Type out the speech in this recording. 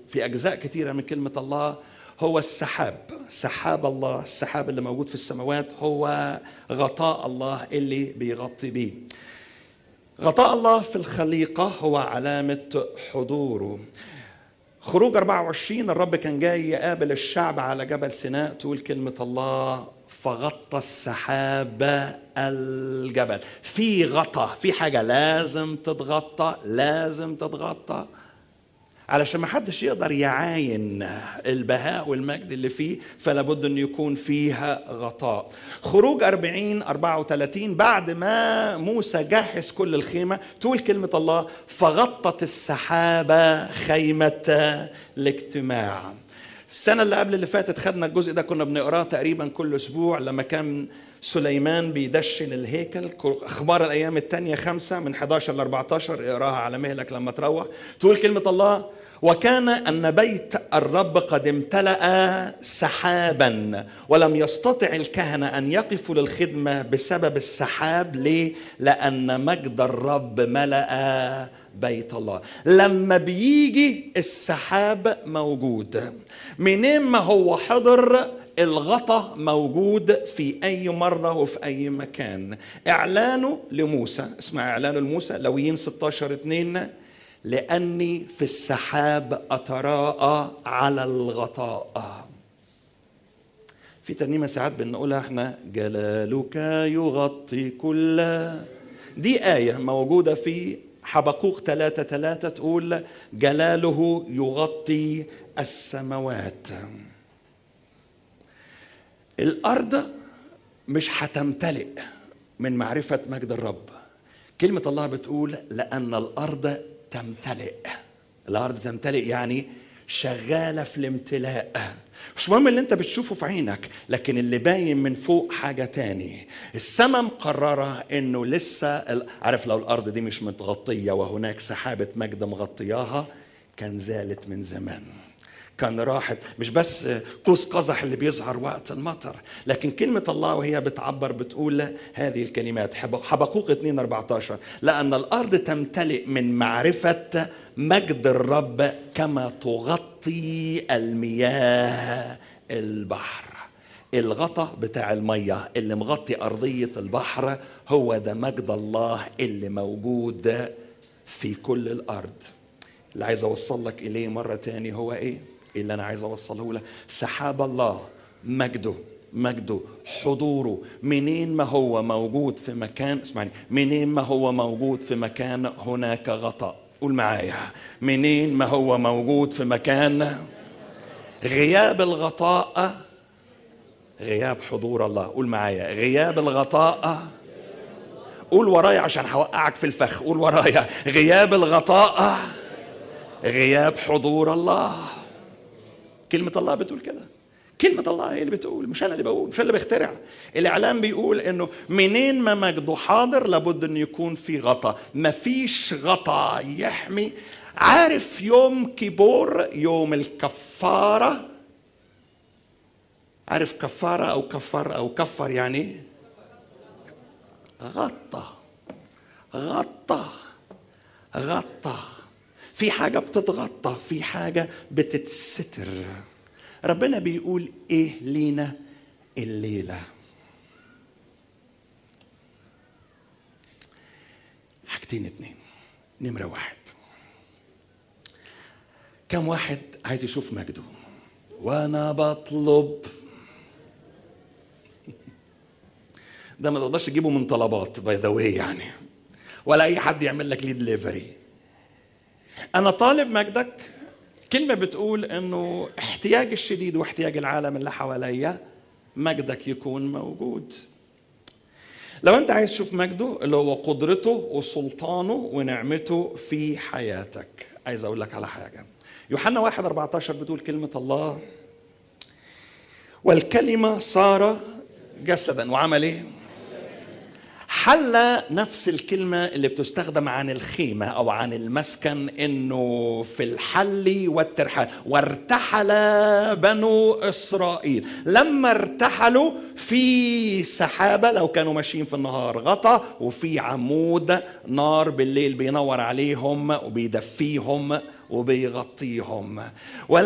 في اجزاء كثيره من كلمه الله هو السحاب سحاب الله السحاب اللي موجود في السماوات هو غطاء الله اللي بيغطي بيه غطاء الله في الخليقة هو علامة حضوره خروج 24 الرب كان جاي يقابل الشعب على جبل سيناء تقول كلمة الله فغطى السحاب الجبل في غطا في حاجة لازم تتغطى لازم تتغطى علشان ما حدش يقدر يعاين البهاء والمجد اللي فيه فلا بد انه يكون فيها غطاء خروج 40 34 بعد ما موسى جهز كل الخيمه تقول كلمه الله فغطت السحابه خيمه الاجتماع السنه اللي قبل اللي فاتت خدنا الجزء ده كنا بنقراه تقريبا كل اسبوع لما كان سليمان بيدشن الهيكل اخبار الايام الثانيه خمسه من 11 ل 14 اقراها على مهلك لما تروح تقول كلمه الله وكان ان بيت الرب قد امتلا سحابا ولم يستطع الكهنه ان يقفوا للخدمه بسبب السحاب ليه لان مجد الرب ملا بيت الله لما بيجي السحاب موجود منين ما هو حضر الغطا موجود في أي مرة وفي أي مكان إعلانه لموسى اسمع إعلانه لموسى لويين 16 2 لأني في السحاب أتراءى على الغطاء في ترنيمة ساعات بنقولها احنا جلالك يغطي كل دي آية موجودة في حبقوق ثلاثة ثلاثة تقول جلاله يغطي السماوات الارض مش هتمتلئ من معرفه مجد الرب كلمه الله بتقول لان الارض تمتلئ الارض تمتلئ يعني شغاله في الامتلاء مش مهم اللي انت بتشوفه في عينك لكن اللي باين من فوق حاجه تاني السماء مقرره انه لسه عارف لو الارض دي مش متغطيه وهناك سحابه مجد مغطياها كان زالت من زمان كان راحت مش بس قوس قزح اللي بيظهر وقت المطر لكن كلمة الله وهي بتعبر بتقول هذه الكلمات حبقوق 2 14 لأن الأرض تمتلئ من معرفة مجد الرب كما تغطي المياه البحر الغطا بتاع المية اللي مغطي أرضية البحر هو ده مجد الله اللي موجود في كل الأرض اللي عايز أوصل لك إليه مرة تاني هو إيه؟ اللي انا عايز اوصله لك سحاب الله مجده مجده حضوره منين ما هو موجود في مكان اسمعني منين ما هو موجود في مكان هناك غطاء قول معايا منين ما هو موجود في مكان غياب الغطاء غياب حضور الله قول معايا غياب الغطاء قول ورايا عشان هوقعك في الفخ قول ورايا غياب الغطاء غياب حضور الله كلمة الله بتقول كده كلمة الله هي اللي بتقول مش أنا اللي بقول مش أنا اللي بخترع الإعلام بيقول إنه منين ما مجده حاضر لابد إنه يكون في غطا مفيش غطا يحمي عارف يوم كيبور يوم الكفارة عارف كفارة أو كفر أو كفر يعني غطى غطى غطى في حاجة بتتغطى في حاجة بتتستر ربنا بيقول ايه لينا الليلة حاجتين اتنين نمرة واحد كم واحد عايز يشوف مجده وانا بطلب ده ما تقدرش تجيبه من طلبات باي ذا واي يعني ولا اي حد يعمل لك ليه دليفري انا طالب مجدك كلمه بتقول انه احتياج الشديد واحتياج العالم اللي حواليا مجدك يكون موجود لو انت عايز تشوف مجده اللي هو قدرته وسلطانه ونعمته في حياتك عايز اقول لك على حاجه يوحنا 1 14 بتقول كلمه الله والكلمه صار جسدا وعمل ايه حل نفس الكلمة اللي بتستخدم عن الخيمة أو عن المسكن إنه في الحل والترحال وارتحل بنو إسرائيل لما ارتحلوا في سحابة لو كانوا ماشيين في النهار غطا وفي عمود نار بالليل بينور عليهم وبيدفيهم وبيغطيهم